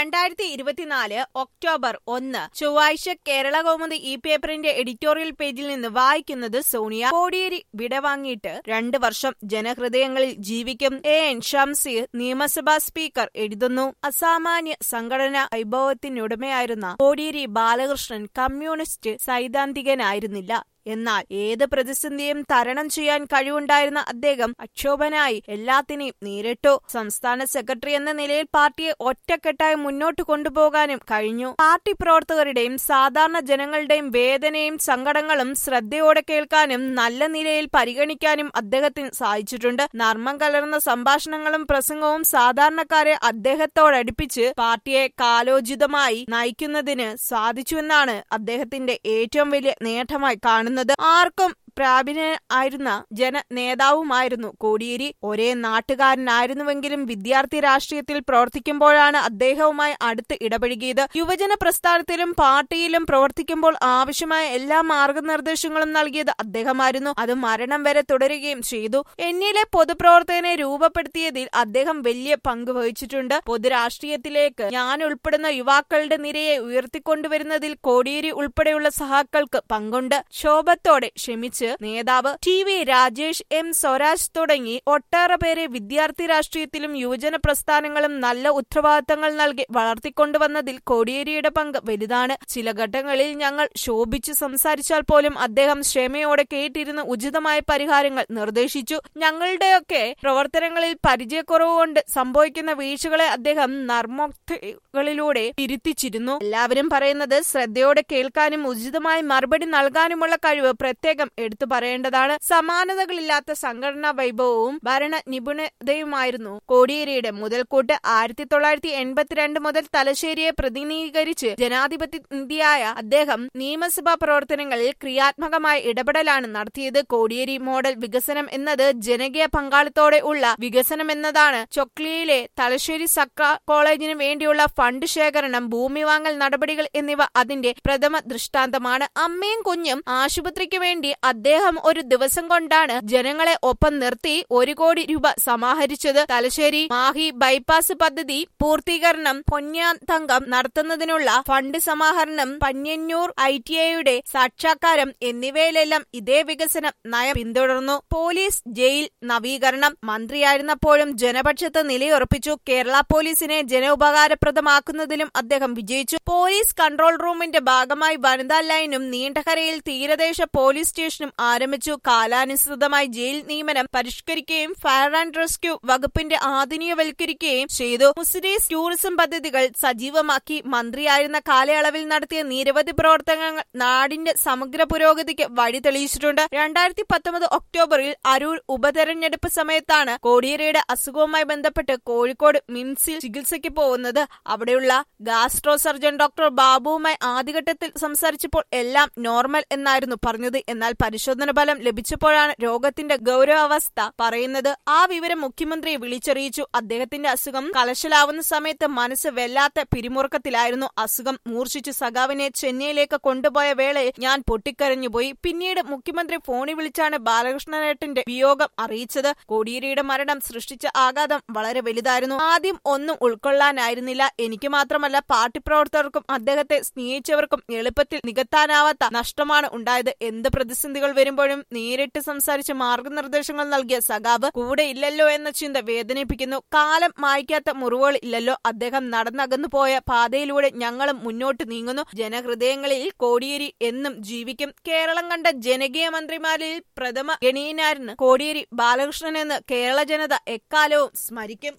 രണ്ടായിരത്തി ഇരുപത്തിനാല് ഒക്ടോബർ ഒന്ന് ചൊവ്വാഴ്ച കേരള കൗമുദി ഈ പേപ്പറിന്റെ എഡിറ്റോറിയൽ പേജിൽ നിന്ന് വായിക്കുന്നത് സോണിയ കോടിയേരി വിടവാങ്ങിയിട്ട് രണ്ട് വർഷം ജനഹൃദയങ്ങളിൽ ജീവിക്കും എ എൻ ഷംസീർ നിയമസഭാ സ്പീക്കർ എഴുതുന്നു അസാമാന്യ സംഘടനാ വൈഭവത്തിനുടമയായിരുന്ന കോടിയേരി ബാലകൃഷ്ണൻ കമ്മ്യൂണിസ്റ്റ് സൈദ്ധാന്തികനായിരുന്നില്ല എന്നാൽ ഏത് പ്രതിസന്ധിയും തരണം ചെയ്യാൻ കഴിവുണ്ടായിരുന്ന അദ്ദേഹം അക്ഷോഭനായി എല്ലാത്തിനെയും നേരിട്ടു സംസ്ഥാന സെക്രട്ടറി എന്ന നിലയിൽ പാർട്ടിയെ ഒറ്റക്കെട്ടായി മുന്നോട്ട് കൊണ്ടുപോകാനും കഴിഞ്ഞു പാർട്ടി പ്രവർത്തകരുടെയും സാധാരണ ജനങ്ങളുടെയും വേദനയും സങ്കടങ്ങളും ശ്രദ്ധയോടെ കേൾക്കാനും നല്ല നിലയിൽ പരിഗണിക്കാനും അദ്ദേഹത്തിന് സാധിച്ചിട്ടുണ്ട് നർമ്മം കലർന്ന സംഭാഷണങ്ങളും പ്രസംഗവും സാധാരണക്കാരെ അദ്ദേഹത്തോടടുപ്പിച്ച് പാർട്ടിയെ കാലോചിതമായി നയിക്കുന്നതിന് സാധിച്ചുവെന്നാണ് അദ്ദേഹത്തിന്റെ ഏറ്റവും വലിയ നേട്ടമായി കാണുന്നത് ആർക്കും പ്രാപിനായിരുന്ന ജന നേതാവുമായിരുന്നു കോടിയേരി ഒരേ നാട്ടുകാരനായിരുന്നുവെങ്കിലും വിദ്യാർത്ഥി രാഷ്ട്രീയത്തിൽ പ്രവർത്തിക്കുമ്പോഴാണ് അദ്ദേഹവുമായി അടുത്ത് ഇടപഴകിയത് യുവജന പ്രസ്ഥാനത്തിലും പാർട്ടിയിലും പ്രവർത്തിക്കുമ്പോൾ ആവശ്യമായ എല്ലാ മാർഗനിർദ്ദേശങ്ങളും നൽകിയത് അദ്ദേഹമായിരുന്നു അത് മരണം വരെ തുടരുകയും ചെയ്തു എന്നിലെ പൊതുപ്രവർത്തകനെ രൂപപ്പെടുത്തിയതിൽ അദ്ദേഹം വലിയ പങ്ക് വഹിച്ചിട്ടുണ്ട് പൊതുരാഷ്ട്രീയത്തിലേക്ക് ഞാൻ ഉൾപ്പെടുന്ന യുവാക്കളുടെ നിരയെ ഉയർത്തിക്കൊണ്ടുവരുന്നതിൽ കോടിയേരി ഉൾപ്പെടെയുള്ള സഹാക്കൾക്ക് പങ്കുണ്ട് ക്ഷോഭത്തോടെ ക്ഷമിച്ച് നേതാവ് T V Rajesh M Swaraj തുടങ്ങി ഒട്ടേറെ പേരെ വിദ്യാർത്ഥി രാഷ്ട്രീയത്തിലും യുവജന പ്രസ്ഥാനങ്ങളും നല്ല ഉത്തരവാദിത്തങ്ങൾ നൽകി വളർത്തിക്കൊണ്ടുവന്നതിൽ കോടിയേരിയുടെ പങ്ക് വലുതാണ് ചില ഘട്ടങ്ങളിൽ ഞങ്ങൾ ശോഭിച്ചു സംസാരിച്ചാൽ പോലും അദ്ദേഹം ക്ഷമയോടെ കേട്ടിരുന്ന് ഉചിതമായ പരിഹാരങ്ങൾ നിർദ്ദേശിച്ചു ഞങ്ങളുടെയൊക്കെ പ്രവർത്തനങ്ങളിൽ പരിചയക്കുറവ് കൊണ്ട് സംഭവിക്കുന്ന വീഴ്ചകളെ അദ്ദേഹം നർമ്മോക്തികളിലൂടെ തിരുത്തിച്ചിരുന്നു എല്ലാവരും പറയുന്നത് ശ്രദ്ധയോടെ കേൾക്കാനും ഉചിതമായ മറുപടി നൽകാനുമുള്ള കഴിവ് പ്രത്യേകം എടുത്തു പറയേണ്ടതാണ് സമാനതകളില്ലാത്ത സംഘടനാ വൈഭവവും ഭരണ നിപുണതയുമായിരുന്നു കോടിയേരിയുടെ മുതൽക്കൂട്ട് ആയിരത്തി തൊള്ളായിരത്തി എൺപത്തിരണ്ട് മുതൽ തലശ്ശേരിയെ പ്രതിനിധീകരിച്ച് ജനാധിപത്യ ഇന്ത്യയായ അദ്ദേഹം നിയമസഭാ പ്രവർത്തനങ്ങളിൽ ക്രിയാത്മകമായ ഇടപെടലാണ് നടത്തിയത് കോടിയേരി മോഡൽ വികസനം എന്നത് ജനകീയ പങ്കാളിത്തോടെ ഉള്ള വികസനം എന്നതാണ് ചൊക്ലിയിലെ തലശ്ശേരി സർക്കാർ കോളേജിന് വേണ്ടിയുള്ള ഫണ്ട് ശേഖരണം ഭൂമി വാങ്ങൽ നടപടികൾ എന്നിവ അതിന്റെ പ്രഥമ ദൃഷ്ടാന്തമാണ് അമ്മയും കുഞ്ഞും ആശുപത്രിക്ക് വേണ്ടി അദ്ദേഹം ഒരു ദിവസം കൊണ്ടാണ് ജനങ്ങളെ ഒപ്പം നിർത്തി ഒരു കോടി രൂപ സമാഹരിച്ചത് തലശ്ശേരി മാഹി ബൈപ്പാസ് പദ്ധതി പൂർത്തീകരണം പൊന്നാതങ്കം നടത്തുന്നതിനുള്ള ഫണ്ട് സമാഹരണം പന്യന്നൂർ ഐ ടി ഐയുടെ സാക്ഷാത്കാരം എന്നിവയിലെല്ലാം ഇതേ വികസനം നയം പിന്തുടർന്നു പോലീസ് ജയിൽ നവീകരണം മന്ത്രിയായിരുന്നപ്പോഴും ജനപക്ഷത്ത് നിലയുറപ്പിച്ചു കേരള പോലീസിനെ ജനോപകാരപ്രദമാക്കുന്നതിലും അദ്ദേഹം വിജയിച്ചു പോലീസ് കൺട്രോൾ റൂമിന്റെ ഭാഗമായി വനിതാ ലൈനും നീണ്ടകരയിൽ തീരദേശ പോലീസ് സ്റ്റേഷനും ആരംഭിച്ചു കാലാനുസൃതമായി ജയിൽ നിയമനം പരിഷ്കരിക്കുകയും ഫയർ ആൻഡ് റെസ്ക്യൂ വകുപ്പിന്റെ ആധുനികവൽക്കരിക്കുകയും ചെയ്തു മുസ്ലിം ടൂറിസം പദ്ധതികൾ സജീവമാക്കി മന്ത്രിയായിരുന്ന കാലയളവിൽ നടത്തിയ നിരവധി പ്രവർത്തനങ്ങൾ നാടിന്റെ സമഗ്ര പുരോഗതിക്ക് വഴി തെളിയിച്ചിട്ടുണ്ട് രണ്ടായിരത്തി പത്തൊമ്പത് ഒക്ടോബറിൽ അരൂർ ഉപതെരഞ്ഞെടുപ്പ് സമയത്താണ് കോടിയേരിയുടെ അസുഖവുമായി ബന്ധപ്പെട്ട് കോഴിക്കോട് മിംസിൽ ചികിത്സയ്ക്ക് പോകുന്നത് അവിടെയുള്ള ഗാസ്ട്രോ സർജൻ ഡോക്ടർ ബാബുവുമായി ആദ്യഘട്ടത്തിൽ സംസാരിച്ചപ്പോൾ എല്ലാം നോർമൽ എന്നായിരുന്നു പറഞ്ഞത് എന്നാൽ പരിശോധന ഫലം ലഭിച്ചപ്പോഴാണ് രോഗത്തിന്റെ ഗൗരവാവസ്ഥ പറയുന്നത് ആ വിവരം മുഖ്യമന്ത്രിയെ വിളിച്ചറിയിച്ചു അദ്ദേഹത്തിന്റെ അസുഖം കലശലാവുന്ന സമയത്ത് മനസ്സ് വല്ലാത്ത പിരിമുറുക്കത്തിലായിരുന്നു അസുഖം മൂർച്ഛിച്ച് സഖാവിനെ ചെന്നൈയിലേക്ക് കൊണ്ടുപോയ വേളയിൽ ഞാൻ പൊട്ടിക്കരഞ്ഞുപോയി പിന്നീട് മുഖ്യമന്ത്രി ഫോണിൽ വിളിച്ചാണ് ബാലകൃഷ്ണനേട്ടന്റെ വിയോഗം അറിയിച്ചത് കോടിയേരിയുടെ മരണം സൃഷ്ടിച്ച ആഘാതം വളരെ വലുതായിരുന്നു ആദ്യം ഒന്നും ഉൾക്കൊള്ളാനായിരുന്നില്ല എനിക്ക് മാത്രമല്ല പാർട്ടി പ്രവർത്തകർക്കും അദ്ദേഹത്തെ സ്നേഹിച്ചവർക്കും എളുപ്പത്തിൽ നികത്താനാവാത്ത നഷ്ടമാണ് ഉണ്ടായത് എന്ത് പ്രതിസന്ധികൾ വരുമ്പോഴും നേരിട്ട് സംസാരിച്ച് മാർഗനിർദ്ദേശങ്ങൾ നൽകിയ സഖാവ് കൂടെ ഇല്ലല്ലോ എന്ന ചിന്ത വേദനിപ്പിക്കുന്നു കാലം മായ്ക്കാത്ത മുറിവുകൾ ഇല്ലല്ലോ അദ്ദേഹം നടന്നകന്നു പോയ പാതയിലൂടെ ഞങ്ങളും മുന്നോട്ട് നീങ്ങുന്നു ജനഹൃദയങ്ങളിൽ കോടിയേരി എന്നും ജീവിക്കും കേരളം കണ്ട ജനകീയ മന്ത്രിമാരിൽ പ്രഥമ ഗണീയനായിരുന്നു കോടിയേരി ബാലകൃഷ്ണൻ എന്ന് കേരള ജനത എക്കാലവും സ്മരിക്കും